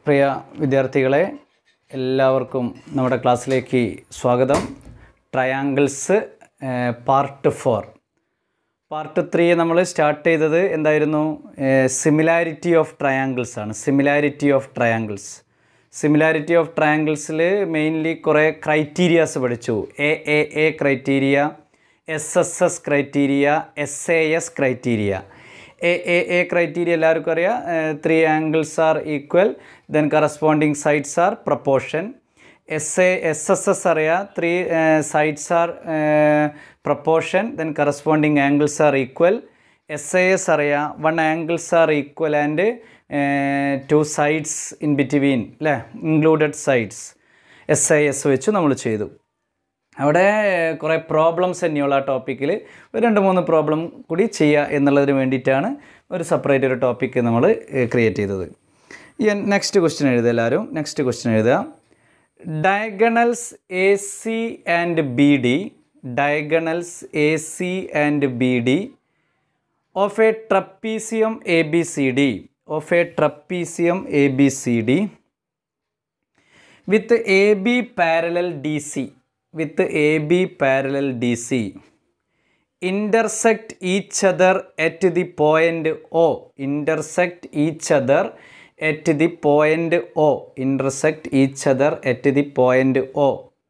പ്രിയ വിദ്യാർത്ഥികളെ എല്ലാവർക്കും നമ്മുടെ ക്ലാസ്സിലേക്ക് സ്വാഗതം triangles part four part three നമ്മൾ സ്റ്റാർട്ട് ചെയ്തത് എന്തായിരുന്നു സിമിലാരിറ്റി ഓഫ് ട്രയാങ്കിൾസ് ആണ് similarity of triangles similarity of ട്രയാങ്കിൾസിൽ മെയിൻലി കുറേ ക്രൈറ്റീരിയാസ് പഠിച്ചു A A A criteria S S S criteria S A S criteria A A A criteria എല്ലാവർക്കും അറിയാം three angles are equal then corresponding sides are proportion S A S S S അറിയാം three sides are proportion then corresponding angles are equal S A S അറിയാം one angles are equal and two sides in between അല്ലേ included sides S I S വെച്ച് നമ്മൾ ചെയ്തു അവിടെ കുറേ problems തന്നെയുള്ള ആ ടോപ്പിക്കിൽ ഒരു രണ്ട് മൂന്ന് പ്രോബ്ലം കൂടി ചെയ്യുക എന്നുള്ളതിന് വേണ്ടിയിട്ടാണ് ഒരു സെപ്പറേറ്റ് ഒരു ടോപ്പിക്ക് നമ്മൾ ക്രിയേറ്റ് ചെയ്തത് ഈ നെക്സ്റ്റ് ക്വസ്റ്റ്യൻ എഴുതുക എല്ലാവരും നെക്സ്റ്റ് ക്വസ്റ്റ്യൻ എഴുതുക diagonals A C and B D diagonals A C and B D of a trapezium A B C D of a trapezium A B C D with A B parallel D C with AB parallel DC intersect each other at the point O intersect each other at the point O intersect each other at the point O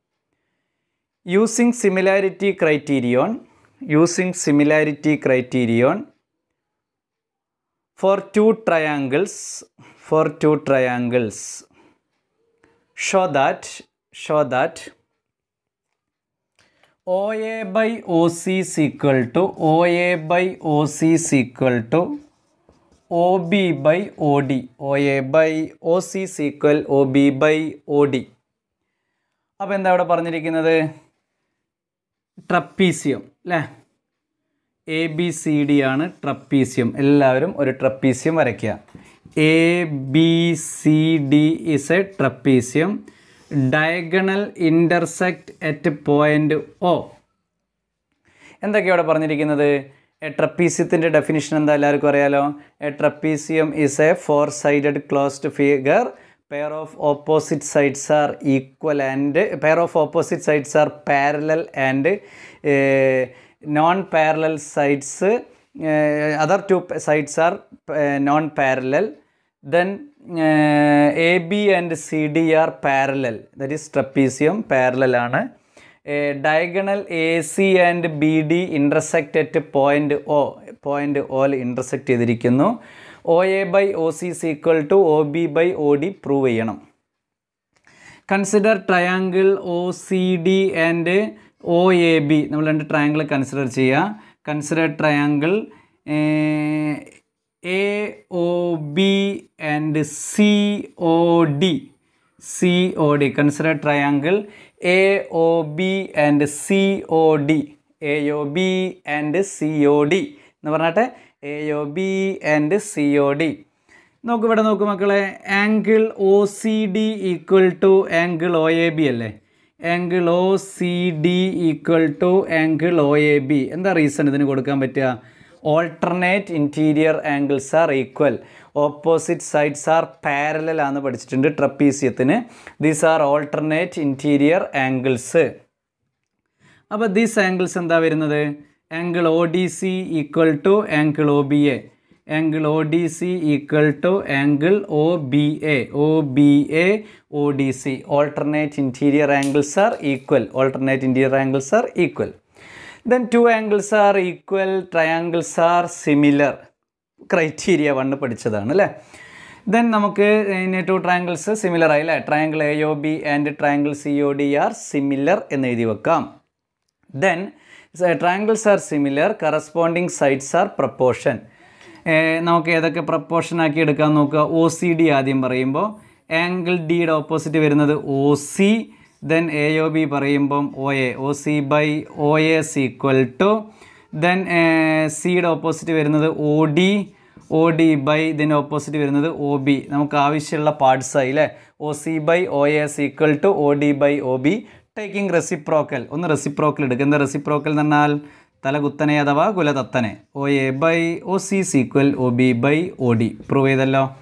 using similarity criterion using similarity criterion for two triangles for two triangles show that show that OA by OC is equal to OA by OC is equal to OB by OD. OA by OC is equal OB by OD. അപ്പോൾ എന്താ ഇവിടെ പറഞ്ഞിരിക്കുന്നത് trapezium അല്ലേ A B C D ആണ് trapezium എല്ലാവരും ഒരു trapezium വരയ്ക്കുക A B C D is a trapezium diagonal intersect at point O എന്തൊക്കെയാണ് ഇവിടെ പറഞ്ഞിരിക്കുന്നത് എ ട്രപ്പീസിയത്തിൻ്റെ ഡെഫിനിഷൻ എന്താ എല്ലാവർക്കും അറിയാലോ a trapezium is a four sided closed figure pair of opposite sides are equal and pair of opposite sides are parallel and non parallel sides other two sides are non parallel then uh, AB and CD are parallel that is trapezium parallel ആണ് diagonal A C and B D intersect at point O point ഓയിൽ intersect ചെയ്തിരിക്കുന്നു O A by O C is equal to O B by O D prove ചെയ്യണം consider triangle O C D and O A B നമ്മൾ രണ്ട് triangle consider ചെയ്യുക consider triangle A O B and C O D C O D consider triangle A O B and C O D A O B and C O D എന്ന് പറഞ്ഞാട്ടെ A O B and C O D നോക്ക് ഇവിടെ നോക്ക് മക്കളെ angle O C D equal to angle O A B അല്ലേ angle O C D equal to angle O A B എന്താ reason ഇതിന് കൊടുക്കാൻ പറ്റുക alternate interior angles are equal opposite sides are parallel ആണെന്ന് പഠിച്ചിട്ടുണ്ട് ട്രപ്പീസിയത്തിന് these are alternate interior angles അപ്പോൾ these angles എന്താ വരുന്നത് angle O D C equal to angle O B A angle O D C equal to angle O B A O B A O D C alternate interior angles are equal alternate interior angles are equal then two angles are equal triangles are similar criteria one പഠിച്ചതാണ് അല്ലേ then നമുക്ക് ഇനി to triangles similar ആയി അല്ലേ triangle A O B and triangle C O D are similar എന്ന് എഴുതി വെക്കാം then triangles are similar corresponding sides are proportion നമുക്ക് ഏതൊക്കെ പ്രപ്പോർഷൻ ആക്കി എടുക്കാൻ നോക്കുക ഒ സി ഡി ആദ്യം പറയുമ്പോൾ ആംഗിൾ ഡിയുടെ ഓപ്പോസിറ്റ് വരുന്നത് O C then A O B പറയുമ്പം O A O C by O S equal to then സിയുടെ ഓപ്പോസിറ്റ് വരുന്നത് O D O D by ഇതിൻ്റെ ഓപ്പോസിറ്റ് വരുന്നത് ഒ ബി നമുക്ക് ആവശ്യമുള്ള പാർട്സ് ആയി അല്ലേ O C by O S equal to O D by O B taking reciprocal ഒന്ന് reciprocal എടുക്കുക എന്താ റെസിപ്രോക്കൽ എന്ന് പറഞ്ഞാൽ തലകുത്തനെ അഥവാ കുലതത്തനെ O A by O C is equal O B by O D prove ചെയ്തല്ലോ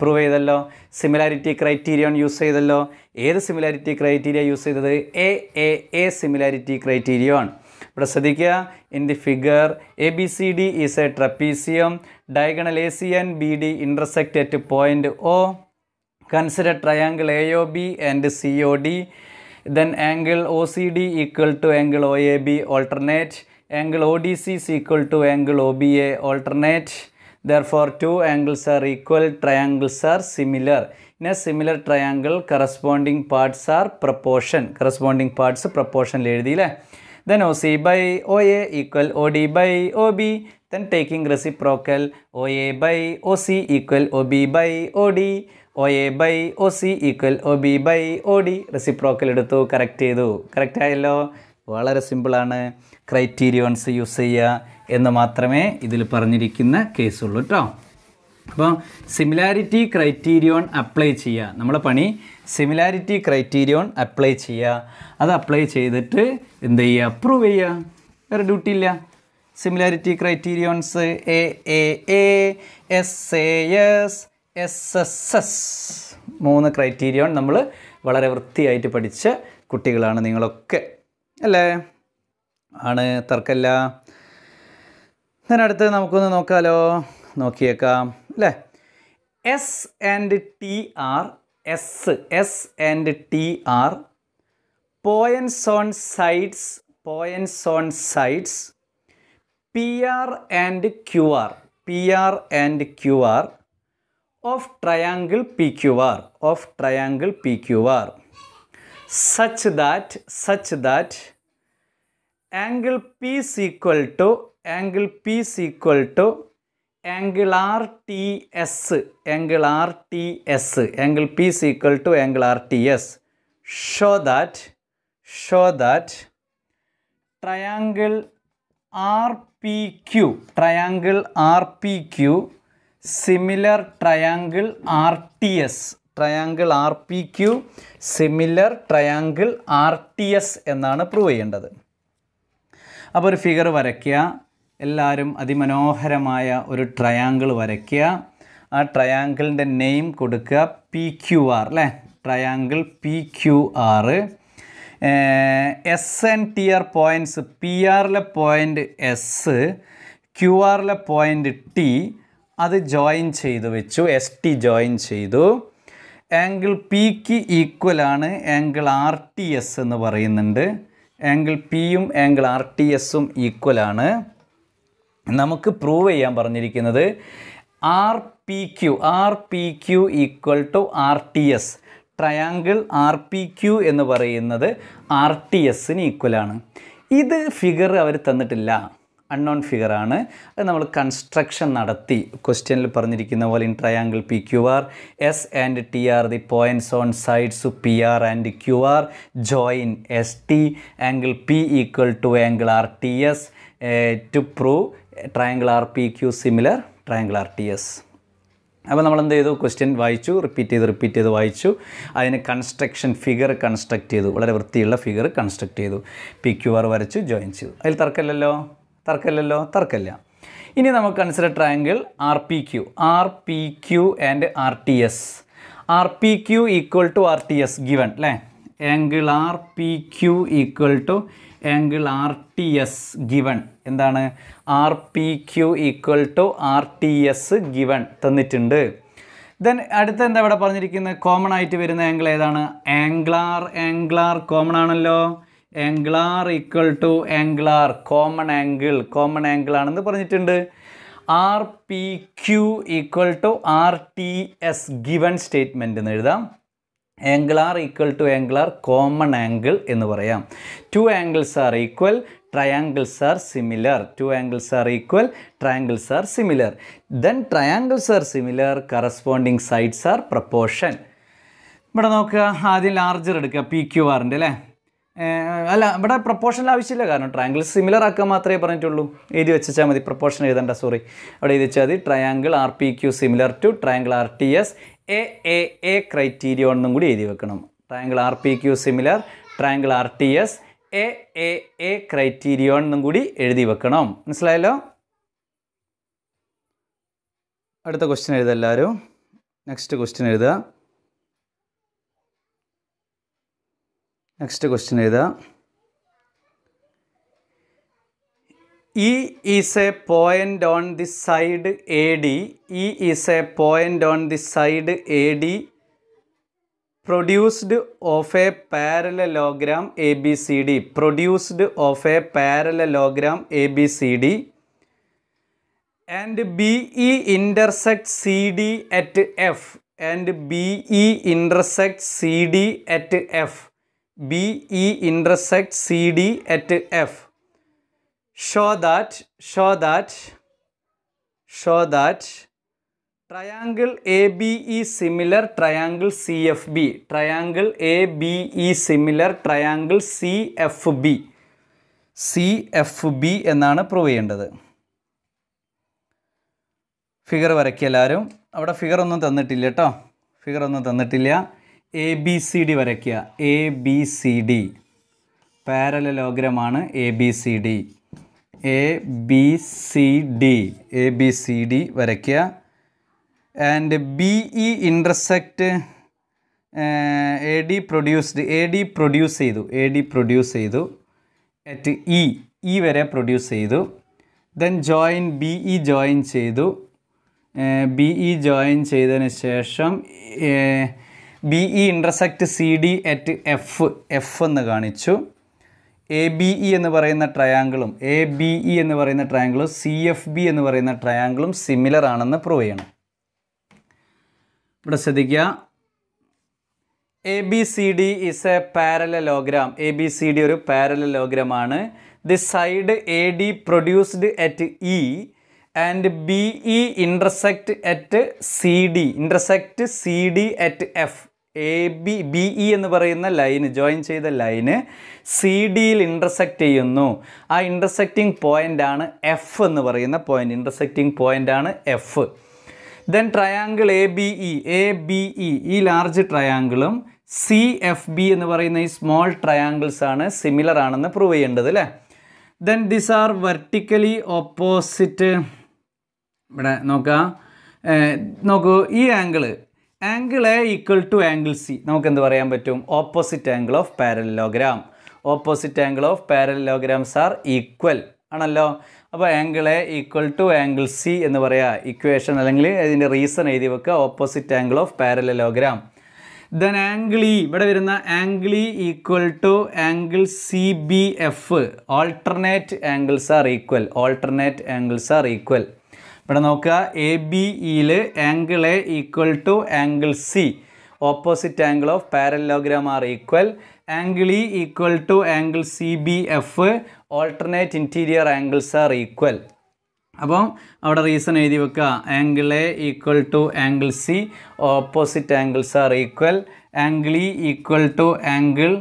പ്രൂവ് ചെയ്തല്ലോ സിമിലാരിറ്റി ക്രൈറ്റീരിയൺ യൂസ് ചെയ്തല്ലോ ഏത് സിമിലാരിറ്റി ക്രൈറ്റീരിയ യൂസ് ചെയ്തത് A A A similarity criterion ഇവിടെ ശ്രദ്ധിക്കുക in the figure A B C D is a trapezium diagonal A C and B D intersect at point O consider triangle AOB and COD then angle OCD equal to angle OAB alternate angle ODC is equal to angle OBA alternate therefore two angles are equal triangles are similar in a similar triangle corresponding parts are proportion corresponding parts proportion എഴുതിയില്ലേ then OC by OA equal OD by OB then taking reciprocal OA by OC equal OB by OD O A by O C equal O B by O D reciprocal എടുത്തു correct ചെയ്തു correct ആയല്ലോ വളരെ സിമ്പിളാണ് ക്രൈറ്റീരിയോൺസ് use ചെയ്യുക എന്ന് മാത്രമേ ഇതിൽ പറഞ്ഞിരിക്കുന്ന കേസുള്ളൂ കേട്ടോ അപ്പോൾ സിമിലാരിറ്റി ക്രൈറ്റീരിയോൺ അപ്ലൈ ചെയ്യുക നമ്മളെ പണി സിമിലാരിറ്റി ക്രൈറ്റീരിയോൺ അപ്ലൈ ചെയ്യുക അത് അപ്ലൈ ചെയ്തിട്ട് എന്ത് ചെയ്യുക പ്രൂവ് ചെയ്യുക വേറെ ഡ്യൂട്ടി ഇല്ല similarity criterions A A A S A S S S S മൂന്ന് ക്രൈറ്റീരിയോൺ നമ്മൾ വളരെ വൃത്തിയായിട്ട് പഠിച്ച കുട്ടികളാണ് നിങ്ങളൊക്കെ അല്ലേ ആണ് തർക്കല്ല ഇതിനടുത്ത് നമുക്കൊന്ന് നോക്കാലോ നോക്കിയേക്കാം അല്ലേ S and T are S S and T are points on sides points on sides P R and Q R P R and Q R of triangle PQR of triangle PQR such that such that angle P is equal to angle P is equal to angle RTS angle RTS angle P is equal to angle RTS show that show that triangle RPQ triangle RPQ similar triangle R T S triangle R P Q similar triangle R T S എന്നാണ് prove ചെയ്യേണ്ടത് അപ്പോൾ ഒരു figure വരയ്ക്കുക എല്ലാവരും അതിമനോഹരമായ ഒരു triangle വരയ്ക്കുക ആ ട്രയാങ്കിളിൻ്റെ നെയിം കൊടുക്കുക പി ക്യു ആർ അല്ലേ triangle P Q R S and T are points P ആറിലെ പോയിൻ്റ് എസ് ക്യു ആറിലെ പോയിൻ്റ് ടി അത് ജോയിൻ ചെയ്തു വെച്ചു എസ് ടി ജോയിൻ ചെയ്തു ആംഗിൾ പിക്ക് ഈക്വലാണ് ആംഗിൾ ആർ ടി എസ് എന്ന് പറയുന്നുണ്ട് ആംഗിൾ പിയും ആംഗിൾ ആർ ടി എസും ഈക്വലാണ് നമുക്ക് പ്രൂവ് ചെയ്യാൻ പറഞ്ഞിരിക്കുന്നത് R P Q R P Q equal to R T S triangle R P Q എന്ന് പറയുന്നത് ആർ ടി എസിന് ഈക്വലാണ് ഇത് ഫിഗർ അവർ തന്നിട്ടില്ല അൺനോൺ ഫിഗർ ആണ് അത് നമ്മൾ കൺസ്ട്രക്ഷൻ നടത്തി ക്വസ്റ്റ്യനിൽ പറഞ്ഞിരിക്കുന്ന പോലെ in triangle P Q R S and T are the points on sides P R and Q R join S T angle P equal to angle R T S to prove triangle R P Q similar triangle R T S അപ്പോൾ നമ്മൾ എന്ത് ചെയ്തു question വായിച്ചു repeat ചെയ്ത് repeat ചെയ്ത് വായിച്ചു അതിന് construction figure construct ചെയ്തു വളരെ വൃത്തിയുള്ള ഫിഗർ കൺസ്ട്രക്ട് ചെയ്തു പി ക്യു ആർ വരച്ചു ജോയിൻ ചെയ്തു അതിൽ തർക്കമില്ലല്ലോ തർക്കമില്ലല്ലോ തർക്കമില്ല ഇനി നമുക്ക് consider triangle R P Q R P Q and R T S R P Q equal to R T S given അല്ലേ angle R P Q equal to angle R T S given എന്താണ് R P Q equal to R T S given തന്നിട്ടുണ്ട് then അടുത്ത എന്താ ഇവിടെ പറഞ്ഞിരിക്കുന്നത് common ആയിട്ട് വരുന്ന angle ഏതാണ് ആംഗ്ലാർ ആംഗ്ലാർ കോമൺ ആണല്ലോ angle R equal to angle R common angle common angle ആണെന്ന് പറഞ്ഞിട്ടുണ്ട് R P Q equal to R T S given statement എന്ന് എഴുതാം angle R equal to angle R common angle എന്ന് പറയാം two angles are equal triangles are similar two angles are equal triangles are similar then triangles are similar corresponding sides are proportion ഇവിടെ നോക്കുക ആദ്യം larger എടുക്കുക P Q ആറിൻ്റെ അല്ലേ ഏഹ് അല്ല ഇവിടെ പ്രപ്പോർഷനിൽ ആവശ്യമില്ല കാരണം ട്രയാങ്കിൾ സിമിലർ ആക്കാൻ മാത്രമേ പറഞ്ഞിട്ടുള്ളൂ എഴുതി വെച്ചാൽ മതി പ്രപ്പോർഷൻ എഴുതണ്ട സോറി അവിടെ എഴുതി വെച്ചാൽ മതി triangle R P Q similar to triangle R T S A A A criterion എന്നും കൂടി എഴുതി വെക്കണം triangle R P Q similar triangle R T S A A A criterion എന്നും കൂടി എഴുതി വെക്കണം മനസ്സിലായല്ലോ അടുത്ത ക്വസ്റ്റ്യൻ എഴുതെല്ലാവരും നെക്സ്റ്റ് ക്വസ്റ്റ്യൻ എഴുതുക നെക്സ്റ്റ് ക്വസ്റ്റ്യൻ എഴുതുക E is a point on the side A D E is a point on the side A D produced of a parallelogram ABCD produced of a parallelogram ABCD and BE intersects CD at F and BE intersects CD at F BE intersects CD at F show that show that show that triangle ABE similar triangle CFB triangle ABE similar triangle CFB CFB എന്നാണ് prove ചെയ്യേണ്ടത് figure വരയ്ക്കുക എല്ലാവരും അവിടെ figure ഒന്നും തന്നിട്ടില്ല കേട്ടോ figure ഒന്നും തന്നിട്ടില്ല എ ബി സി ഡി വരയ്ക്കുക എ ബി സി ഡി പാരലലോഗ്രമാണ് A B C D A B C D A B C D വരയ്ക്കുക and B E intersect A D produced A D produce ചെയ്തു A D produce ചെയ്തു at E E വരെ produce ചെയ്തു then join B E join ചെയ്തു B E join ചെയ്തതിന് ശേഷം B E intersect C D at F F എന്ന് കാണിച്ചു A B E എന്ന് പറയുന്ന ട്രയാങ്കിളും എ ബി ഇ എന്ന് പറയുന്ന ട്രയാങ്കിളും സി എഫ് ബി എന്ന് പറയുന്ന ട്രയാങ്കിളും സിമിലർ ആണെന്ന് പ്രൂവ് ചെയ്യണം ഇവിടെ ശ്രദ്ധിക്കുക A B C D is a parallelogram A B C D ഒരു പാരലലോഗ്രാമാണ് the side A D produced at E and B E intersect at C D intersect C D at F A B B E എന്ന് പറയുന്ന line join ചെയ്ത line C ഡിയിൽ intersect ചെയ്യുന്നു ആ intersecting point ആണ് F എന്ന് പറയുന്ന point intersecting point ആണ് F then triangle A B E A B E ഈ ലാർജ് ട്രയാങ്കിളും സി എഫ് ബി എന്ന് പറയുന്ന ഈ സ്മോൾ ട്രയാങ്കിൾസ് ആണ് സിമിലർ ആണെന്ന് പ്രൂവ് ചെയ്യേണ്ടത് അല്ലേ then this are vertically opposite ഇവിടെ നോക്കാം നോക്കൂ ഈ angle angle A equal to angle C നമുക്ക് എന്ത് പറയാൻ പറ്റും opposite angle of parallelogram opposite angle of parallelograms are equal ആണല്ലോ അപ്പോൾ angle A equal to angle C എന്ന് പറയാം ഇക്വേഷൻ അല്ലെങ്കിൽ ഇതിൻ്റെ റീസൺ എഴുതി വെക്കുക opposite angle of parallelogram then angle E ഇവിടെ വരുന്ന angle E equal to angle C B F alternate angles are equal alternate angles are equal ഇവിടെ നോക്കുക എ ബി ഇയിൽ angle A equal to angle C opposite angle of parallelogram are equal angle E equal to angle C B F alternate interior angles are equal അപ്പം അവിടെ reason എഴുതി വെക്കുക angle A equal to angle C opposite angles are equal angle E equal to angle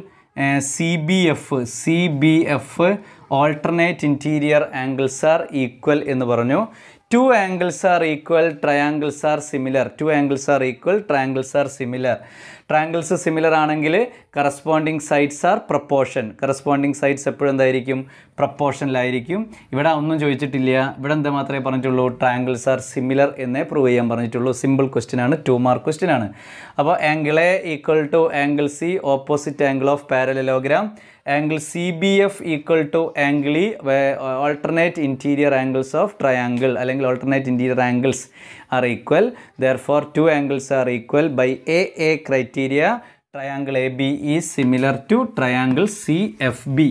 C B F C B F alternate interior angles are equal എന്ന് പറഞ്ഞു two angles are equal triangles are similar two angles are equal triangles are similar triangles similar ആണെങ്കിൽ corresponding sides are proportion corresponding sides എപ്പോഴും എന്തായിരിക്കും പ്രപ്പോർഷനിലായിരിക്കും ഇവിടെ ഒന്നും ചോദിച്ചിട്ടില്ല ഇവിടെ എന്താ മാത്രമേ പറഞ്ഞിട്ടുള്ളൂ ട്രയാങ്കിൾസ് ആർ സിമിലർ എന്നേ പ്രൂവ് ചെയ്യാൻ പറഞ്ഞിട്ടുള്ളൂ സിമ്പിൾ ക്വസ്റ്റ്യൻ ആണ് ടു മാർക്ക് ക്വസ്റ്റ്യൻ ആണ് അപ്പോൾ angle A equal to angle C opposite angle of parallelogram angle C B F equal to angle E alternate interior angles of triangle അല്ലെങ്കിൽ alternate interior angles are equal therefore two angles are equal by A A criteria triangle A B E similar to triangle C F B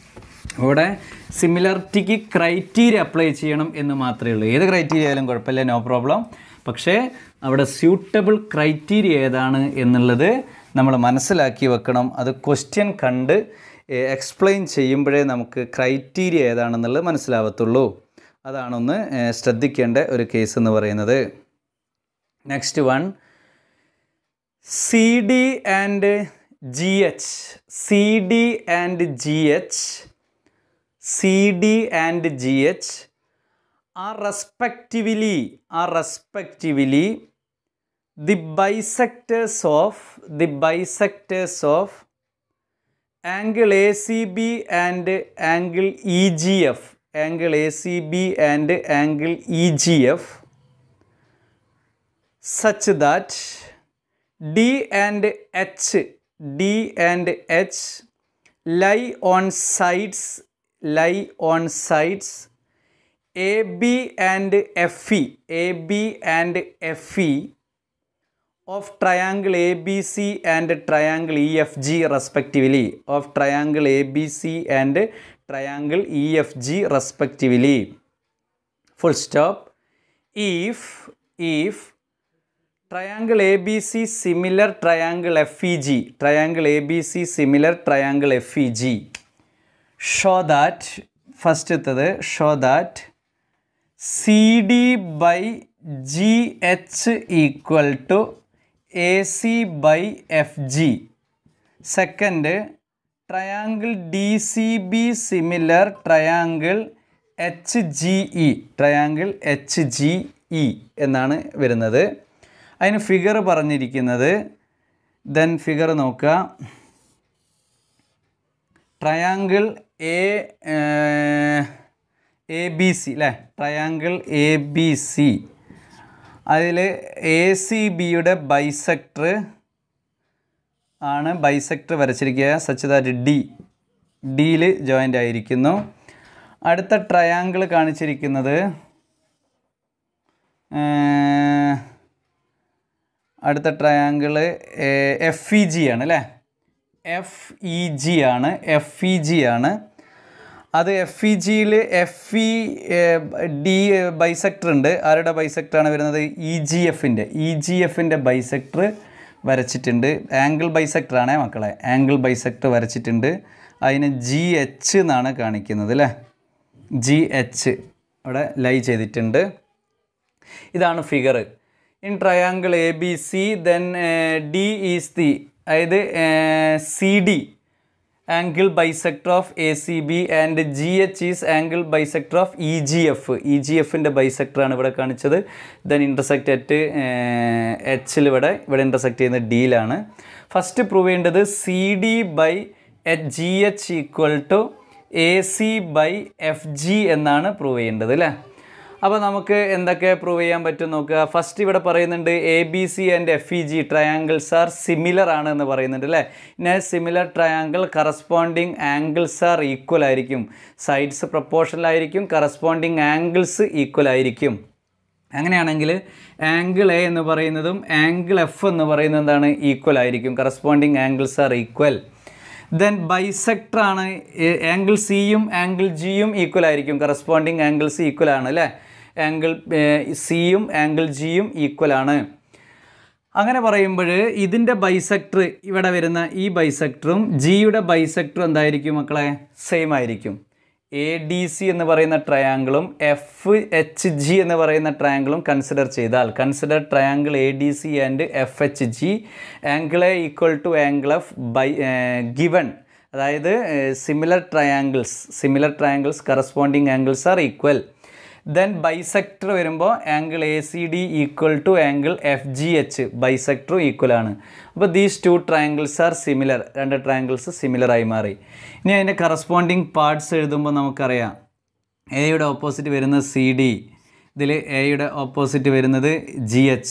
ഇവിടെ സിമിലറിറ്റിക്ക് criteria apply ചെയ്യണം എന്ന് മാത്രമേ ഉള്ളൂ ഏത് criteria ആയാലും കുഴപ്പമില്ല no problem പക്ഷേ അവിടെ സ്യൂട്ടബിൾ ക്രൈറ്റീരിയ ഏതാണ് എന്നുള്ളത് നമ്മൾ മനസ്സിലാക്കി വെക്കണം അത് ക്വസ്റ്റ്യൻ കണ്ട് എക്സ്പ്ലെയിൻ ചെയ്യുമ്പോഴേ നമുക്ക് ക്രൈറ്റീരിയ ഏതാണെന്നുള്ളത് മനസ്സിലാവത്തുള്ളൂ അതാണൊന്ന് ഏഹ്, ശ്രദ്ധിക്കേണ്ട ഒരു കേസ് എന്ന് പറയുന്നത് next one C D and G H C D and G H C D and G H are respectively are respectively the bisectors of the bisectors of angle ACB and angle EGF angle ACB and angle EGF such that D and H D and H lie on sides lie on sides A B and F E A B and F E of triangle A B C and triangle E F G respectively of triangle A B C and triangle E F G respectively full stop if if triangle abc similar triangle feg triangle abc similar triangle feg show that first എത്തത് show that cd by gh equal to ac by fg second triangle D C B similar triangle H G E triangle H G E എന്നാണ് വരുന്നത് അതിന് figure പറഞ്ഞിരിക്കുന്നത് then figure നോക്കുക triangle A A B C അല്ലേ triangle A B C അതിൽ A C ബിയുടെ bisector ആണ് bisector വരച്ചിരിക്കുക സച്ച് ദാറ്റ് ഡി ഡിയിൽ ജോയിൻ്റ് ആയിരിക്കുന്നു അടുത്ത ട്രയാങ്കിൾ കാണിച്ചിരിക്കുന്നത് ഏർ, അടുത്ത ട്രയാങ്കിൾ എഫ് ഇ ജി ആണ് അല്ലേ എഫ് ഇ ജി ആണ് എഫ് ഇ ജി ആണ് അത് എഫ് ഇ ജിയിൽ എഫ് ഇ ഡി ബൈസെക്ടർ ഉണ്ട് ആരുടെ ബൈസെക്ടറാണ് വരുന്നത് ഇ ജി എഫിൻ്റെ ഇ ജി എഫിൻ്റെ ബൈസെക്ടർ വരച്ചിട്ടുണ്ട് ആംഗിൾ ബൈസെക്ടറാണേ മക്കളെ ആംഗിൾ ബൈസെക്ടർ വരച്ചിട്ടുണ്ട് അതിന് ജി എച്ച് എന്നാണ് കാണിക്കുന്നത് അല്ലേ ജി എച്ച് അവിടെ ലൈ ചെയ്തിട്ടുണ്ട് ഇതാണ് figure in triangle A B C then D is the അതായത് C D angle bisector of A C B and G H is angle bisector of E G F E G എഫിൻ്റെ ബൈസെക്ടറാണ് ഇവിടെ കാണിച്ചത് then intersect at എച്ചിൽ ഇവിടെ ഇവിടെ intersect ചെയ്യുന്നത് ഡിയിലാണ് ഫസ്റ്റ് പ്രൂവ് ചെയ്യേണ്ടത് C D by H G H equal to A C by F G എന്നാണ് പ്രൂവ് ചെയ്യേണ്ടത് അല്ലേ അപ്പോൾ നമുക്ക് എന്തൊക്കെ പ്രൂവ് ചെയ്യാൻ പറ്റും നോക്കുക ഫസ്റ്റ് ഇവിടെ പറയുന്നുണ്ട് A B C and F E G triangles are similar ആണ് എന്ന് പറയുന്നുണ്ട് അല്ലേ in a similar triangle corresponding angles are equal ആയിരിക്കും സൈഡ്സ് പ്രപ്പോർഷണൽ ആയിരിക്കും കറസ്പോണ്ടിങ് ആംഗിൾസ് ഈക്വൽ ആയിരിക്കും അങ്ങനെയാണെങ്കിൽ ആംഗിൾ എ എന്ന് പറയുന്നതും ആംഗിൾ എഫ് എന്ന് പറയുന്നത് എന്താണ് ഈക്വൽ ആയിരിക്കും corresponding angles are equal then bisector ആണ് ആംഗിൾ സിയും ആംഗിൾ ജിയും ഈക്വൽ ആയിരിക്കും കറസ്പോണ്ടിങ് ആംഗിൾസ് ഈക്വൽ ആണ് അല്ലേ ആംഗിൾ സിയും ആംഗിൾ ജിയും ഈക്വൽ ആണ് അങ്ങനെ പറയുമ്പോൾ ഇതിൻ്റെ ബൈസെക്ടർ ഇവിടെ വരുന്ന ഈ ബൈസെക്ടറും ജിയുടെ ബൈസെക്ടറും എന്തായിരിക്കും മക്കളെ സെയിം ആയിരിക്കും എ ഡി സി എന്ന് പറയുന്ന ട്രയാങ്കിളും എഫ് എച്ച് ജി എന്ന് പറയുന്ന ട്രയാങ്കിളും കൺസിഡർ ചെയ്താൽ consider triangle A D C and F H G angle A equal to angle F by given അതായത് similar triangles similar triangles corresponding angles are equal then bisector വരുമ്പോൾ angle A C D equal to angle F G H ബൈസെക്ടറും equal ആണ് അപ്പോൾ these two triangles are similar രണ്ട് triangles similar ആയി മാറി ഇനി അതിൻ്റെ കറസ്പോണ്ടിങ് പാർട്സ് എഴുതുമ്പോൾ നമുക്കറിയാം എയുടെ ഓപ്പോസിറ്റ് വരുന്നത് സി ഡി ഇതിൽ എയുടെ ഓപ്പോസിറ്റ് വരുന്നത് ജി എച്ച്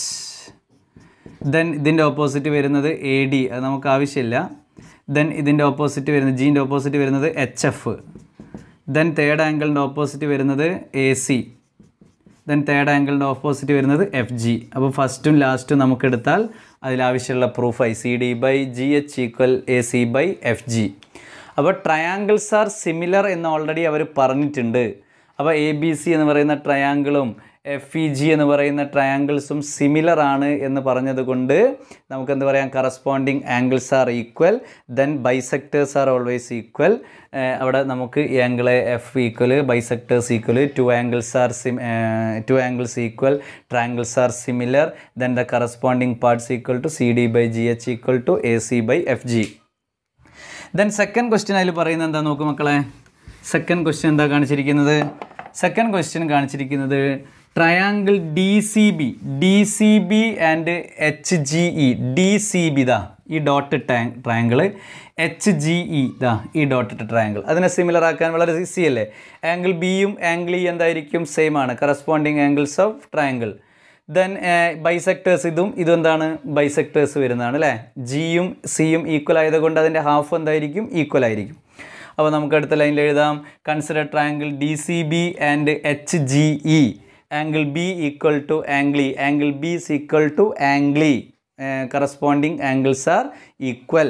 ദെൻ ഇതിൻ്റെ ഓപ്പോസിറ്റ് വരുന്നത് എ ഡി അത് നമുക്ക് ആവശ്യമില്ല ദെൻ ഇതിൻ്റെ ഓപ്പോസിറ്റ് വരുന്നത് ജീൻ്റെ ഓപ്പോസിറ്റ് വരുന്നത് എച്ച് എഫ് ദെൻ തേർഡ് ആംഗിളിൻ്റെ ഓപ്പോസിറ്റ് വരുന്നത് എ സി ദെൻ തേർഡ് ആംഗിളിൻ്റെ ഓപ്പോസിറ്റ് വരുന്നത് എഫ് ജി അപ്പോൾ ഫസ്റ്റും ലാസ്റ്റും നമുക്ക് എടുത്താൽ അതിലാവശ്യമുള്ള പ്രൂഫായി C D by G H equal A C by F G അപ്പോൾ ട്രയാങ്കിൾസ് ആർ സിമിലർ എന്ന് ഓൾറെഡി അവർ പറഞ്ഞിട്ടുണ്ട് അപ്പോൾ എ ബി സി എന്ന് പറയുന്ന ട്രയാങ്കിളും എഫ് ഇ ജി എന്ന് പറയുന്ന ട്രയാങ്കിൾസും സിമിലർ ആണ് എന്ന് പറഞ്ഞത് കൊണ്ട് നമുക്ക് എന്ത് പറയാം corresponding angles are equal then bisectors are always equal അവിടെ നമുക്ക് angle F equal bisectors equal to angles are സിം two angles equal triangles are similar then the corresponding parts equal to C D by G H equal to A C by F G then second question അതിൽ പറയുന്നത് എന്താ നോക്കൂ മക്കളെ second question എന്താ കാണിച്ചിരിക്കുന്നത് second question കാണിച്ചിരിക്കുന്നത് triangle D C B D C B and H G E D C B ദാ ഈ dot triangle H G E ദാ ഈ ഡോട്ട് ട്രയാങ്കിൾ അതിനെ സിമിലർ ആക്കാൻ വളരെ ഈസി അല്ലേ ആംഗിൾ ബിയും ആംഗിൾ ഇ എന്തായിരിക്കും സെയിം ആണ് corresponding angles of triangle then bisectors ഇതും ഇതും എന്താണ് ബൈസെക്ടേഴ്സ് വരുന്നതാണ് അല്ലേ ജിയും സിയും ഈക്വൽ ആയതുകൊണ്ട് അതിൻ്റെ ഹാഫ് എന്തായിരിക്കും ഈക്വൽ ആയിരിക്കും അപ്പോൾ നമുക്ക് അടുത്ത ലൈനിൽ എഴുതാം consider triangle D C B and H G E angle B equal to angle angle B is equal to angle corresponding angles are equal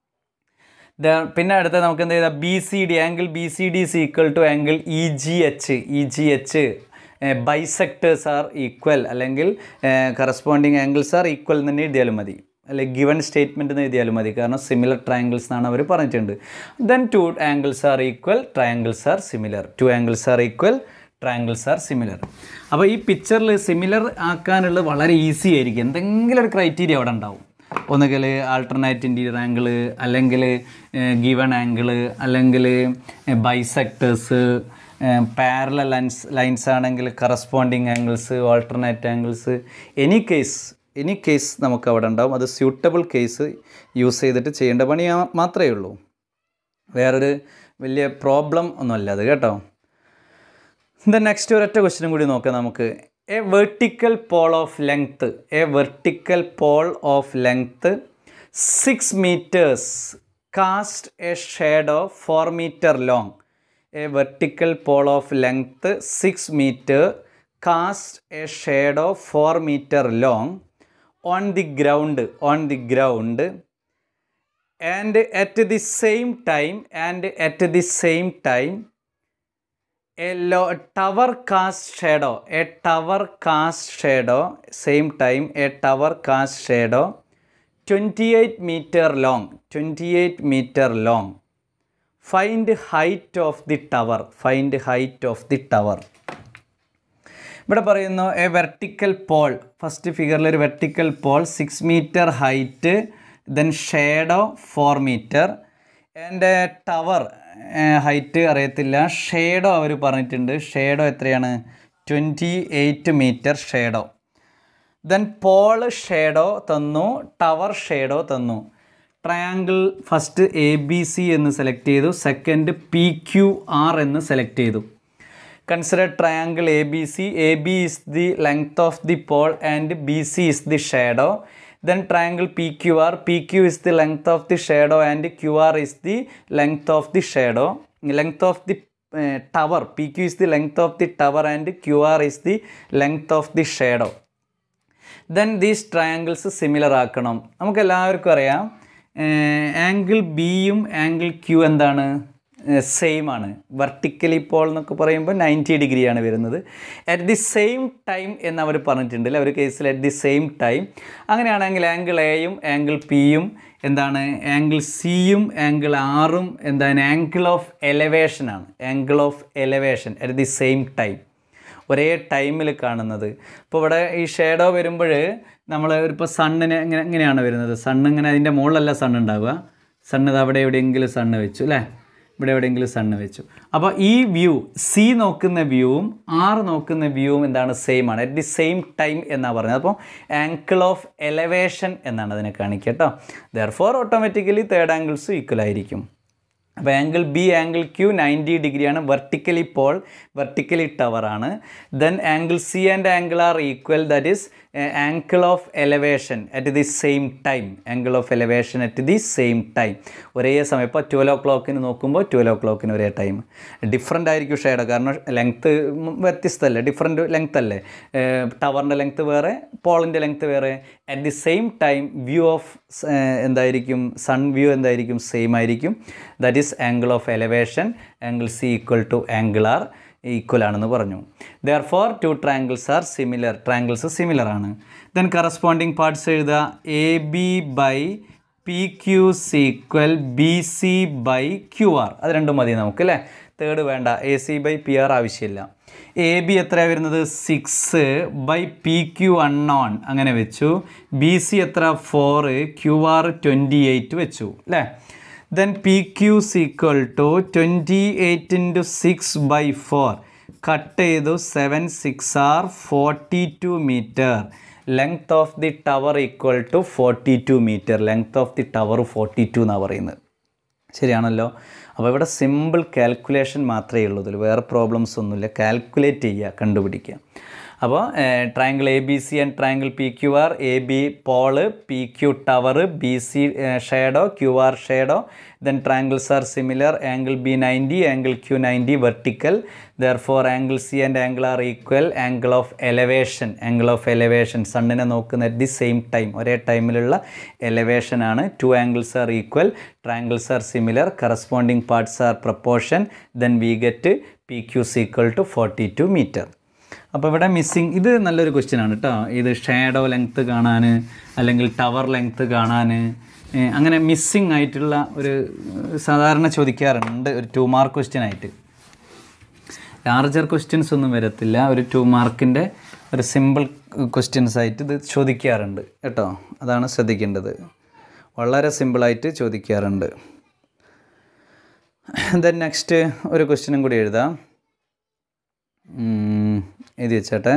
പിന്നെ അടുത്ത നമുക്ക് എന്ത് ചെയ്താൽ B C D angle B C D is equal to angle E G H E G H bisectors are equal അല്ലെങ്കിൽ corresponding angles are equal എന്ന് തന്നെ എഴുതിയാലും മതി അല്ലെങ്കിൽ ഗിവൺ സ്റ്റേറ്റ്മെൻറ്റ് എന്ന് എഴുതിയാലും മതി കാരണം സിമിലർ ട്രയാങ്കിൾസ് എന്നാണ് അവർ പറഞ്ഞിട്ടുണ്ട് then two angles are equal triangles are similar two angles are equal triangles are similar അപ്പോൾ ഈ പിക്ചറിൽ സിമിലർ ആക്കാനുള്ളത് വളരെ ഈസി ആയിരിക്കും എന്തെങ്കിലും ഒരു ക്രൈറ്റീരിയ അവിടെ ഉണ്ടാവും ഒന്നുകിൽ ആൾട്ടർനേറ്റ് ഇൻറ്റീരിയർ ആംഗിൾ അല്ലെങ്കിൽ ഗിവൺ ആംഗിൾ അല്ലെങ്കിൽ ബൈസെക്ടേഴ്സ് പാരല ലൈൻസ് ലൈൻസ് ആണെങ്കിൽ corresponding angles alternate angles any case any case നമുക്ക് അവിടെ ഉണ്ടാവും അത് സ്യൂട്ടബിൾ കേസ് യൂസ് ചെയ്തിട്ട് ചെയ്യേണ്ട പണി ആ- മാത്രമേ ഉള്ളൂ വേറൊരു വലിയ പ്രോബ്ലം ഒന്നുമല്ല അത് കേട്ടോ ദെൻ നെക്സ്റ്റ് ഒരൊറ്റ ക്വസ്റ്റ്യനും കൂടി നോക്കാം നമുക്ക് a vertical pole of length a vertical pole of length six metres cast a shadow four metre long a vertical pole of length six metre cast a shadow four metre long on the ground on the ground and at the same time and at the same time a low tower cast shadow a tower cast shadow same time a tower cast shadow 28 meter long 28 meter long find height of the tower find height of the tower ഇവിടെ പറയുന്നു A vertical Paul first ഫിഗറിൽ ഒരു vertical pole six metre height then shadow four metre and tower height അറിയത്തില്ല shadow അവർ പറഞ്ഞിട്ടുണ്ട് shadow എത്രയാണ് twenty eight metre shadow then pole shadow തന്നു tower shadow തന്നു triangle first A B C എന്ന് select ചെയ്തു സെക്കൻഡ് പി ക്യു ആർ എന്ന് select ചെയ്തു consider triangle A B C A B is the length of the pole and B C is the shadow then triangle P Q R P Q is the length of the shadow and Q R is the length of the shadow length of the tower P Q is the length of the tower and Q R is the length of the shadow then these triangles similar ആക്കണം നമുക്ക് എല്ലാവർക്കും അറിയാം angle ബിയും angle Q എന്താണ് same ആണ് vertically pole എന്നൊക്കെ പറയുമ്പോൾ ninety ഡിഗ്രിയാണ് വരുന്നത് അറ്റ് ദി സെയിം ടൈം എന്ന് അവർ പറഞ്ഞിട്ടുണ്ട് അല്ലേ ഒരു കേസിൽ അറ്റ് ദി സെയിം ടൈം അങ്ങനെയാണെങ്കിൽ ആംഗിൾ എയും ആംഗിൾ പിയും എന്താണ് ആംഗിൾ സിയും ആംഗിൾ ആറും എന്താണ് ആംഗിൾ ഓഫ് എലവേഷനാണ് angle of elevation at the same time ഒരേ ടൈമിൽ കാണുന്നത് ഇപ്പോൾ ഇവിടെ ഈ ഷേഡോ വരുമ്പോൾ നമ്മൾ ഇപ്പോൾ സണ്ണിന് ഇങ്ങനെ ഇങ്ങനെയാണ് വരുന്നത് സണ്ണ് ഇങ്ങനെ അതിൻ്റെ മുകളിലല്ല സണ്ണ് ഉണ്ടാവുക സണ്ണ് ഇത് അവിടെ എവിടെയെങ്കിലും സണ്ണ് വെച്ചു അല്ലേ ഇവിടെ എവിടെയെങ്കിലും സണ്ണ് വെച്ചു അപ്പോൾ ഈ വ്യൂ സി നോക്കുന്ന വ്യൂവും ആർ നോക്കുന്ന വ്യൂവും എന്താണ് സെയിം ആണ് അറ്റ് ദി സെയിം ടൈം എന്നാണ് പറഞ്ഞത് അപ്പോൾ ആങ്കിൾ ഓഫ് എലവേഷൻ എന്നാണ് അതിനെ കാണിക്കുക കേട്ടോ ദർ ഫോർ ഓട്ടോമാറ്റിക്കലി തേർഡ് ആംഗിൾസും ഈക്വൽ ആയിരിക്കും അപ്പോൾ angle B angle Q ninety ഡിഗ്രിയാണ് വെർട്ടിക്കലി പോൾ വെർട്ടിക്കലി ടവർ ആണ് then angle C and angle R equal that is angle of elevation at the same time angle of elevation at the same time ഒരേ സമയം ഇപ്പോൾ twelve ഓ ക്ലോക്കിന് നോക്കുമ്പോൾ twelve ഓ ക്ലോക്കിന് ഒരേ ടൈം ഡിഫറെൻ്റ് ആയിരിക്കും ഷേഡോ കാരണം ലെങ്ത്ത് വ്യത്യസ്തമല്ലേ ഡിഫറെൻറ്റ് ലെങ്ത് അല്ലേ ടവറിൻ്റെ ലെങ്ത്ത് വേറെ പോളിൻ്റെ ലെങ്ത്ത് വേറെ at the same time view of എന്തായിരിക്കും സൺ വ്യൂ എന്തായിരിക്കും സെയിം ആയിരിക്കും that is angle of elevation angle C equal to angle R equal ആണെന്ന് പറഞ്ഞു therefore two triangles are similar triangles similar ആണ് then corresponding parts എഴുതുക A B by P Q is equal B C by Q R അത് രണ്ടും മതി നമുക്ക് അല്ലേ third വേണ്ട A C by P R ആവശ്യമില്ല എ ബി എത്രയാണ് വരുന്നത് six by P Q unknown അങ്ങനെ വെച്ചു ബി സി എത്ര four Q R twenty eight വെച്ചു അല്ലേ then P Q equal to twenty eight into six by four cut ചെയ്തു seven six are forty two metre length of the tower equal to forty two metre length of the tower forty two എന്നാണ് പറയുന്നത് ശരിയാണല്ലോ അപ്പോൾ ഇവിടെ simple calculation മാത്രമേ ഉള്ളൂ ഇതിൽ വേറെ പ്രോബ്ലംസ് ഒന്നുമില്ല കാൽക്കുലേറ്റ് ചെയ്യുക കണ്ടുപിടിക്കുക അപ്പോൾ triangle A B C and triangle P Q R A B pole P Q tower B C shadow Q R shadow then triangles are similar angle B ninety angle Q ninety vertical therefore angle C and angle R equal angle of elevation angle of elevation സണ്ണിനെ നോക്കുന്ന at the same time ഒരേ ടൈമിലുള്ള elevation ആണ് two angles are equal triangles are similar corresponding parts are proportion then we get P Q is equal to forty two metre അപ്പോൾ ഇവിടെ missing ഇത് നല്ലൊരു question ആണ് കേട്ടോ ഇത് ഷാഡോ ലെങ്ത്ത് കാണാൻ അല്ലെങ്കിൽ ടവർ ലെങ്ത്ത് കാണാൻ ഏഹ് അങ്ങനെ മിസ്സിങ് ആയിട്ടുള്ള ഒരു ഏഹ് സാധാരണ ചോദിക്കാറുണ്ട് ഒരു ടു മാർക്ക് ക്വസ്റ്റ്യൻ ആയിട്ട് ലാർജർ ക്വസ്റ്റ്യൻസ് ഒന്നും വരത്തില്ല ഒരു ടു മാർക്കിൻ്റെ ഒരു സിമ്പിൾ ക്വസ്റ്റ്യൻസ് ആയിട്ട് ഇത് ചോദിക്കാറുണ്ട് കേട്ടോ അതാണ് ശ്രദ്ധിക്കേണ്ടത് വളരെ സിമ്പിളായിട്ട് ചോദിക്കാറുണ്ട് ദെൻ നെക്സ്റ്റ് ഒരു ക്വസ്റ്റ്യനും കൂടി എഴുതാം ഉം, എഴുതി വെച്ചേട്ടെ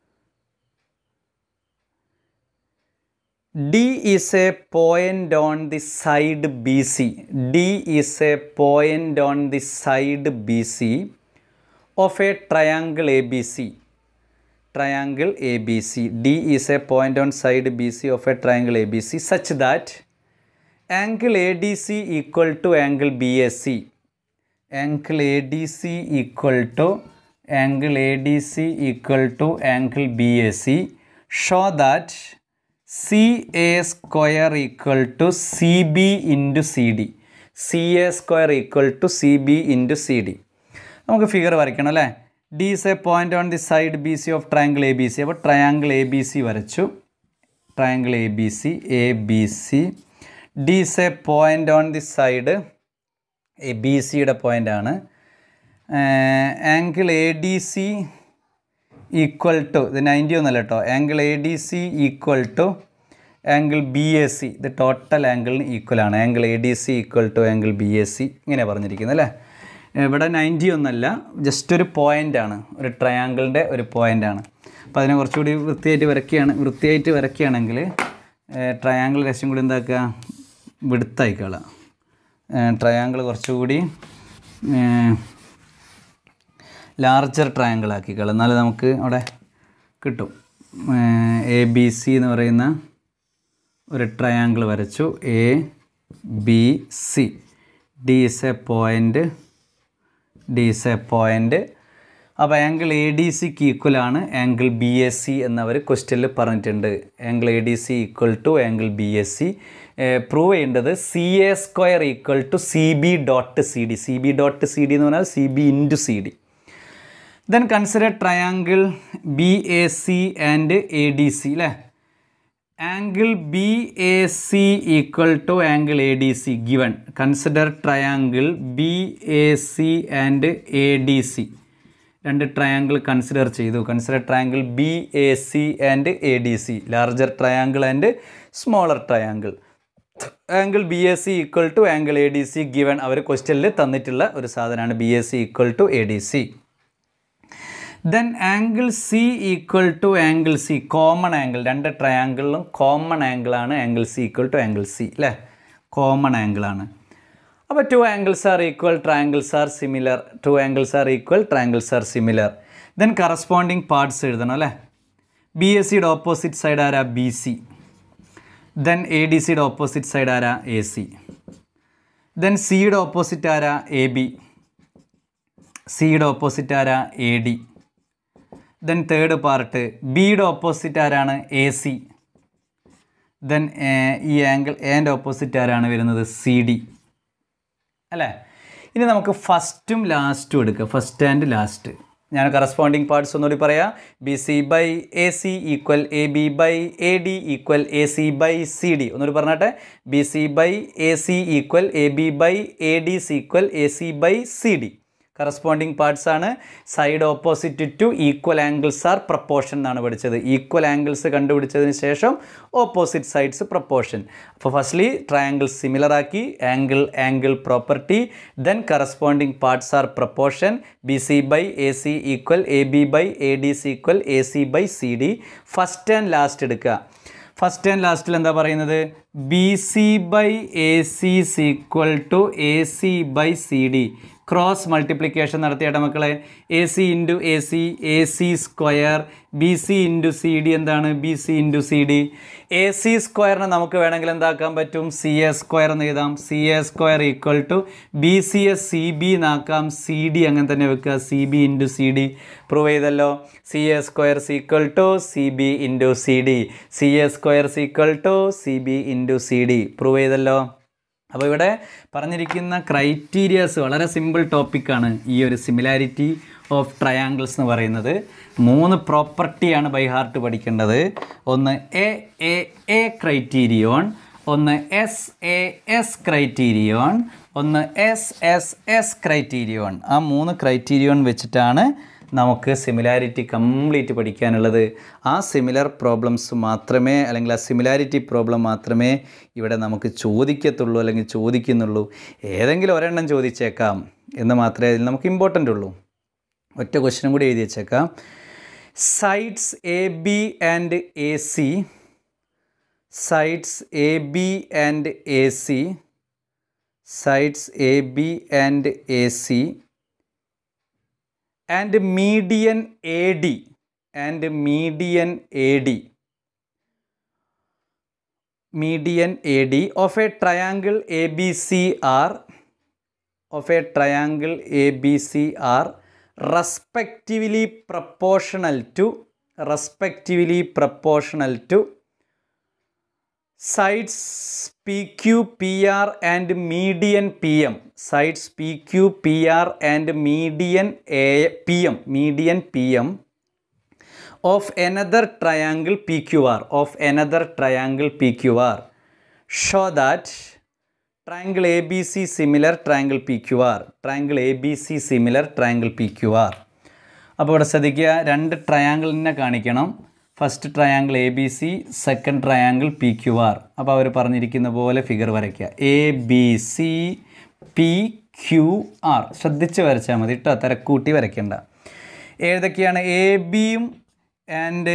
D is a point on the side BC. D is a point on the side BC of a triangle ABC. Triangle ABC. D is a point on side BC of a triangle ABC such that angle ADC equal to angle BAC. Angle ADC equal to angle ADC equal to angle BAC. Show that CA square equal to CB into CD. CA square equal to CB into CD. നമുക്ക് figure വരയ്ക്കണം അല്ലേ D is a point on the side B C of triangle A B C അപ്പോൾ triangle A B C വരച്ചു triangle A B C A B C D is a point on the side A B സിയുടെ point ആണ് angle A D C equal to ഇത് ninety ഒന്നല്ല കേട്ടോ angle A D C equal to angle B A C ഇത് total ആംഗിളിന് equal ആണ് angle A D C equal to angle B A C ഇങ്ങനെ പറഞ്ഞിരിക്കുന്നത് അല്ലേ ഇവിടെ നയൻറ്റി ഒന്നല്ല ജസ്റ്റ് ഒരു പോയിൻ്റ് ആണ് ഒരു ട്രയാങ്കിളിൻ്റെ ഒരു പോയിൻ്റ് ആണ് അപ്പോൾ അതിനെ കുറച്ചുകൂടി വൃത്തിയായിട്ട് വരയ്ക്കുകയാണ് വൃത്തിയായിട്ട് വരയ്ക്കുകയാണെങ്കിൽ ട്രയാങ്കിൾ രസം കൂടി എന്താക്കുക വിടുത്തായിക്കളാം ട്രയാങ്കിൾ കുറച്ചുകൂടി ഏഹ്, ലാർജർ ട്രയാങ്കിൾ ആക്കിക്കളാം എന്നാലും നമുക്ക് അവിടെ കിട്ടും എ ബി സി എന്ന് പറയുന്ന ഒരു ട്രയാങ്കിൾ വരച്ചു A B C D is a point D is a point അപ്പോൾ ആംഗിൾ എ ഡി സിക്ക് ഈക്വൽ ആണ് ആംഗിൾ ബി എസ് സി എന്നവർ ക്വസ്റ്റ്യനിൽ പറഞ്ഞിട്ടുണ്ട് angle A D C equal to angle B S C prove ചെയ്യേണ്ടത് C A square equal to C B dot C D C B dot C D എന്ന് പറഞ്ഞാൽ C B into C D then consider triangle B A C and A D C അല്ലേ angle B A C equal to angle A D C given consider triangle B A C and A D C രണ്ട് triangle consider ചെയ്തു consider triangle B A C and A D C larger triangle and smaller triangle angle B S C equal to angle A D C given അവർ ക്വസ്റ്റ്യനിൽ തന്നിട്ടുള്ള ഒരു സാധനമാണ് B S C equal to A D C then angle C equal to angle C common angle രണ്ട് ട്രയാങ്കിളിലും common ആംഗിളാണ് angle C equal to angle C അല്ലേ common ആംഗിളാണ് അപ്പോൾ two angles are equal triangles are similar two angles are equal triangles are similar then corresponding parts എഴുതണം അല്ലേ B S സിയുടെ opposite side ആരാ B C then A D സിയുടെ opposite side ആരാ A C then സിയുടെ opposite ആരാ A B സിയുടെ opposite ആരാ A D then third part ബിയുടെ ഓപ്പോസിറ്റ് ആരാണ് എ സി ദെൻ ഈ ആംഗിൾ എൻ്റെ ഓപ്പോസിറ്റ് ആരാണ് വരുന്നത് സി ഡി അല്ലേ ഇനി നമുക്ക് ഫസ്റ്റും ലാസ്റ്റും എടുക്കുക ഫസ്റ്റ് ആൻഡ് ലാസ്റ്റ് ഞാൻ കറസ്പോണ്ടിങ് പാർട്സ് ഒന്നുകൂടി പറയാം B C by A C equal A B by A D equal A C by C D ഒന്നുകൂടി പറഞ്ഞാട്ടെ B C by A C equal A B by A D equal A C by C D corresponding parts ആണ് side opposite to equal angles are proportion എന്നാണ് പഠിച്ചത് equal angles കണ്ടുപിടിച്ചതിന് ശേഷം opposite sides proportion അപ്പോൾ firstly triangle similar ആക്കി angle angle property then corresponding parts are proportion B C by A C equal A B by A D C equal A C by C D first and last എടുക്കുക first and ലാസ്റ്റിൽ എന്താ പറയുന്നത് B C by A C equal to A C by C D cross multiplication നടത്തിയാട്ടെ മക്കളെ A C into A C A C square B C into C D എന്താണ് B C into C D A C സ്ക്വയറിനെ നമുക്ക് വേണമെങ്കിൽ എന്താക്കാൻ പറ്റും C A square എന്ന് എഴുതാം C A square equal to B C S C B എന്നാക്കാം C D അങ്ങനെ തന്നെ വെക്കുക C B into C D prove ചെയ്തല്ലോ C A square equal to C B into C D C A square equal to C B into C D prove ചെയ്തല്ലോ അപ്പോൾ ഇവിടെ പറഞ്ഞിരിക്കുന്ന criterias വളരെ സിമ്പിൾ ടോപ്പിക്കാണ് ഈ ഒരു സിമിലാരിറ്റി ഓഫ് ട്രയാങ്കിൾസ് എന്ന് പറയുന്നത് മൂന്ന് പ്രോപ്പർട്ടിയാണ് ബൈ ഹാർട്ട് പഠിക്കേണ്ടത് ഒന്ന് എ എ എ ക്രൈറ്റീരിയോൺ ഒന്ന് എസ് എ എസ് ക്രൈറ്റീരിയോൺ ഒന്ന് എസ് എസ് എസ് ക്രൈറ്റീരിയോൺ ആ മൂന്ന് ക്രൈറ്റീരിയോൺ വെച്ചിട്ടാണ് നമുക്ക് സിമിലാരിറ്റി കംപ്ലീറ്റ് പഠിക്കാനുള്ളത് ആ സിമിലർ പ്രോബ്ലംസ് മാത്രമേ അല്ലെങ്കിൽ ആ സിമിലാരിറ്റി പ്രോബ്ലം മാത്രമേ ഇവിടെ നമുക്ക് ചോദിക്കത്തുള്ളൂ അല്ലെങ്കിൽ ചോദിക്കുന്നുള്ളൂ ഏതെങ്കിലും ഒരെണ്ണം ചോദിച്ചേക്കാം എന്ന് മാത്രമേ അതിൽ നമുക്ക് ഇമ്പോർട്ടൻ്റ് ഉള്ളൂ ഒറ്റ ക്വസ്റ്റനും കൂടി എഴുതി വെച്ചേക്കാം sides A B and A C sides A B and A C sides A B and A C and median AD and median AD median AD of a triangle ABC are of a triangle ABC are respectively proportional to respectively proportional to sides PQ, PR and median PM. Sides PQ, PR and median A, PM, median PM of another triangle PQR, of another triangle PQR. Show that triangle ABC similar triangle PQR, triangle ABC similar triangle PQR. അപ്പോൾ ഇവിടെ ശ്രദ്ധിക്കുക രണ്ട് ട്രയാങ്കിളിനെ കാണിക്കണം first triangle A B C second triangle P Q R അപ്പോൾ അവർ പറഞ്ഞിരിക്കുന്ന പോലെ ഫിഗർ വരയ്ക്കുക A B C P Q R ശ്രദ്ധിച്ച് വരച്ചാൽ മതി കേട്ടോ തിരക്കൂട്ടി വരയ്ക്കേണ്ട ഏതൊക്കെയാണ് എ ബിയും and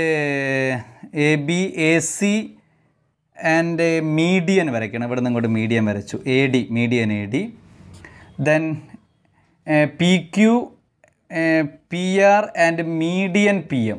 A B A C and median വരയ്ക്കണം ഇവിടെ നിന്ന് ഇങ്ങോട്ട് മീഡിയൻ വരച്ചു A D median A D then P Q P R and median P M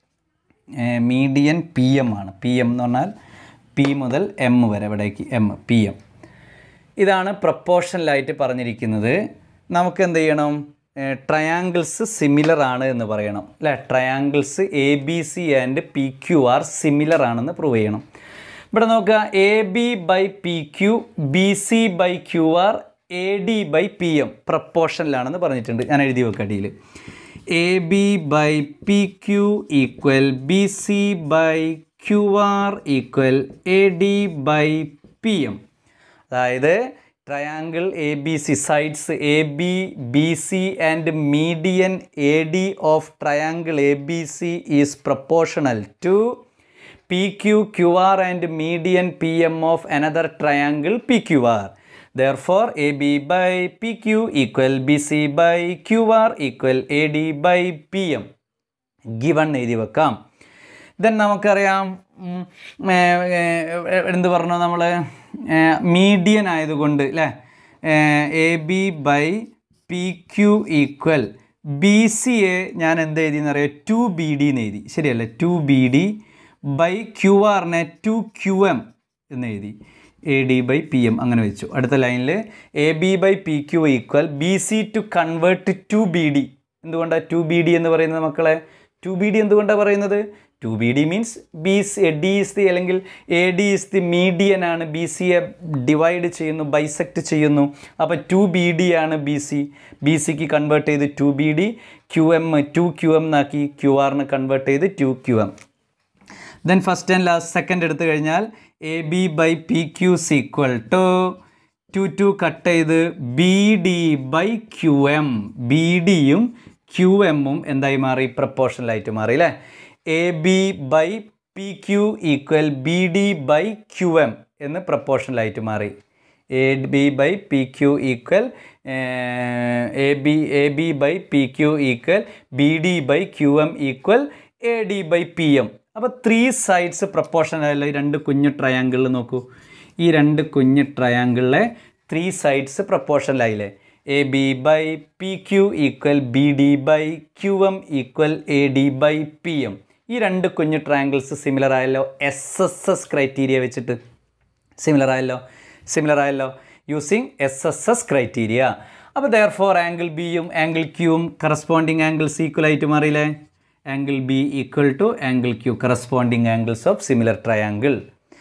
median P M ആണ് പി എം എന്ന് പറഞ്ഞാൽ പി മുതൽ എം വരെ ഇവിടേക്ക് എം പി എം ഇതാണ് പ്രപ്പോർഷണലായിട്ട് പറഞ്ഞിരിക്കുന്നത് നമുക്ക് എന്ത് ചെയ്യണം ട്രയാങ്കിൾസ് സിമിലർ ആണ് എന്ന് പറയണം അല്ലേ triangles A B C and P Q R similar ആണെന്ന് പ്രൂവ് ചെയ്യണം ഇവിടെ നോക്കുക A B by P Q B C by Q R A D by P M പ്രപ്പോർഷനിലാണെന്ന് പറഞ്ഞിട്ടുണ്ട് ഞാൻ എഴുതി വെക്കാം അടിയിൽ A B by P Q equal B C by Q R equal A D by P M അതായത് triangle A B C sides A B B C and median A D of triangle A B C is proportional to P Q Q R and median P M of another triangle P Q R therefore AB by PQ equal BC by QR equal AD by PM given എഴുതി വെക്കാം then നമുക്കറിയാം ഉം, ഏ, ഏ, എന്ത് പറഞ്ഞു നമ്മൾ median ആയതുകൊണ്ട് അല്ലേ A B by P Q equal B C A ഞാൻ എന്ത് എഴുതി എന്നറിയാം ടു ബി ഡി എന്ന് എഴുതി ശരിയല്ലേ two B D by Q ആറിനെ ടു ക്യു എം എന്ന് എഴുതി A D by P M അങ്ങനെ വെച്ചു അടുത്ത ലൈനിൽ A B by P Q equal B C to convert two B D എന്തുകൊണ്ടാണ് ടു ബി ഡി എന്ന് പറയുന്നത് മക്കളെ ടു ബി ഡി എന്തുകൊണ്ടാണ് പറയുന്നത് two B D means B C D is the അല്ലെങ്കിൽ A D is the median ആണ് B സിയെ divide ചെയ്യുന്നു ബൈസെക്റ്റ് ചെയ്യുന്നു അപ്പോൾ ടു ബി ഡി ആണ് ബി സി ബി സിക്ക് കൺവേർട്ട് ചെയ്ത് two B D Q M two Q M എന്നാക്കി ക്യു ആറിന് കൺവേർട്ട് ചെയ്ത് two Q M then first and last second എടുത്തു കഴിഞ്ഞാൽ A B by P Q equal to two two cut ചെയ്ത് B D by Q M B ഡിയും Q എമ്മും എന്തായി മാറി പ്രപ്പോർഷണലായിട്ട് മാറി അല്ലേ A B by P Q equal B D by Q M എന്ന് പ്രപ്പോർഷണലായിട്ട് മാറി A B by P Q equal A B A B by P Q equal B D by Q M equal A D by P M അപ്പോൾ three sides proportion ആയല്ലോ ഈ രണ്ട് കുഞ്ഞു ട്രയാങ്കിളിൽ നോക്കൂ ഈ രണ്ട് കുഞ്ഞു ട്രയാങ്കിളിലെ ത്രീ സൈഡ്സ് പ്രപ്പോർഷനിലായില്ലേ A B by P Q equal B D by Q M equal A D by P M ഈ രണ്ട് കുഞ്ഞു ട്രയാങ്കിൾസ് സിമിലർ ആയല്ലോ എസ് എസ് എസ് ക്രൈറ്റീരിയ വെച്ചിട്ട് സിമിലർ ആയല്ലോ സിമിലർ ആയല്ലോ using S S S criteria അപ്പോൾ therefore angle ബിയും angle ക്യൂവും കറസ്പോണ്ടിങ് ആംഗിൾസ് ഈക്വൽ ആയിട്ട് മാറിയില്ലേ angle B equal to angle Q corresponding angles of similar triangle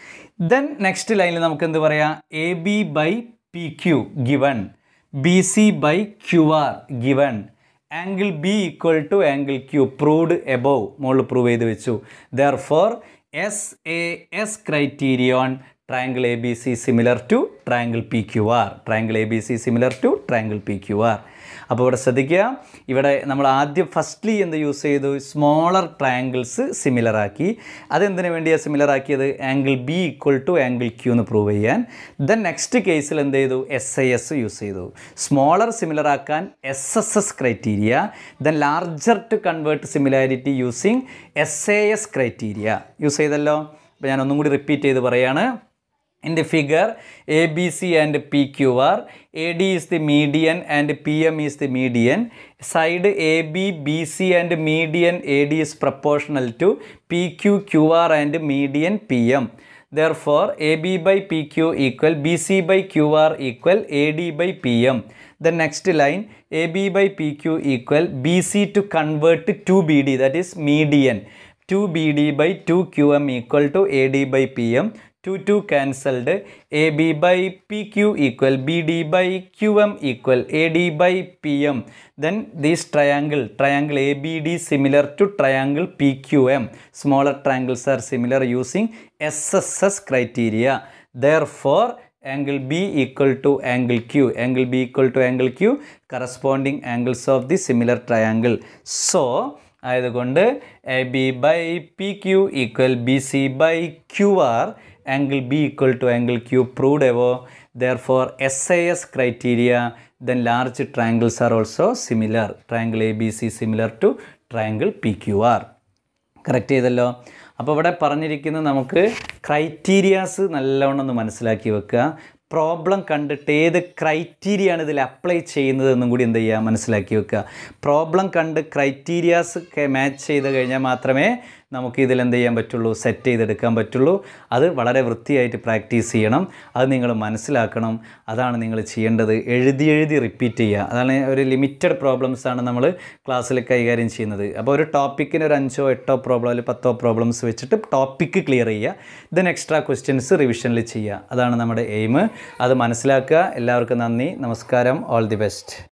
then next ലൈനിൽ നമുക്ക് എന്ത് പറയാം A B by P Q given B C by Q R given angle B equal to angle Q proved above മുകളിൽ പ്രൂവ് ചെയ്ത് വെച്ചു therefore S A S criterion triangle A B C similar to triangle P Q R triangle A B C similar to triangle P Q R അപ്പോൾ ഇവിടെ ശ്രദ്ധിക്കുക ഇവിടെ നമ്മൾ ആദ്യം ഫസ്റ്റ്ലി എന്ത് യൂസ് ചെയ്തു സ്മോളർ ട്രയാങ്കിൾസ് സിമിലർ ആക്കി അതെന്തിനു വേണ്ടിയാണ് സിമിലർ ആക്കിയത് angle B equal to angle Q എന്ന് പ്രൂവ് ചെയ്യാൻ ദെൻ നെക്സ്റ്റ് കേസിൽ എന്ത് ചെയ്തു എസ് ഐ എസ് യൂസ് ചെയ്തു സ്മോളർ സിമിലർ ആക്കാൻ S S S criteria then larger to convert similarity using S A S criteria use ചെയ്തല്ലോ അപ്പോൾ ഞാൻ ഒന്നും കൂടി റിപ്പീറ്റ് ചെയ്ത് പറയാണ് In the figure, ABC and PQR, AD is the median and PM is the median. Side AB, BC and median AD is proportional to PQ, QR and median PM. Therefore, AB by PQ equal BC by QR equal AD by PM. The next line, AB by PQ equal BC to convert to BD, that is median. 2BD by 2QM equal to AD by PM. 2 2 cancelled AB by PQ equal BD by QM equal AD by PM then this triangle triangle ABD similar to triangle PQM smaller triangles are similar using SSS criteria therefore angle B equal to angle Q angle B equal to angle Q corresponding angles of the similar triangle so ആയതുകൊണ്ട് A B by P Q equal B C by Q R angle B equal to angle Q proved above therefore S I S criteria then large triangles are also similar triangle A B C similar to triangle P Q R correct ചെയ്തല്ലോ അപ്പോൾ ഇവിടെ പറഞ്ഞിരിക്കുന്നത് നമുക്ക് criterias നല്ലവണ്ണം ഒന്ന് മനസ്സിലാക്കി വെക്കുക problem കണ്ടിട്ട് ഏത് ക്രൈറ്റീരിയ ആണ് ഇതിൽ അപ്ലൈ ചെയ്യുന്നത് എന്നും കൂടി എന്ത് ചെയ്യുക മനസ്സിലാക്കി വെക്കുക പ്രോബ്ലം കണ്ട് ക്രൈറ്റീരിയാസ് മാച്ച് ചെയ്ത് കഴിഞ്ഞാൽ മാത്രമേ നമുക്ക് ഇതിൽ എന്ത് ചെയ്യാൻ പറ്റുള്ളൂ സെറ്റ് ചെയ്തെടുക്കാൻ പറ്റുള്ളൂ അത് വളരെ വൃത്തിയായിട്ട് പ്രാക്ടീസ് ചെയ്യണം അത് നിങ്ങൾ മനസ്സിലാക്കണം അതാണ് നിങ്ങൾ ചെയ്യേണ്ടത് എഴുതി എഴുതി റിപ്പീറ്റ് ചെയ്യുക അതാണ് ഒരു ലിമിറ്റഡ് പ്രോബ്ലംസ് ആണ് നമ്മൾ ക്ലാസ്സിൽ കൈകാര്യം ചെയ്യുന്നത് അപ്പോൾ ഒരു ടോപ്പിക്കിന് ഒരു അഞ്ചോ എട്ടോ പ്രോബ്ലം അല്ലെങ്കിൽ പത്തോ പ്രോബ്ലംസ് വെച്ചിട്ട് ടോപ്പിക്ക് ക്ലിയർ ചെയ്യുക ദെൻ എക്സ്ട്രാ ക്വസ്റ്റ്യൻസ് റിവിഷനിൽ ചെയ്യുക അതാണ് നമ്മുടെ എയിം അത് മനസ്സിലാക്കുക എല്ലാവർക്കും നന്ദി നമസ്കാരം ഓൾ ദി ബെസ്റ്റ്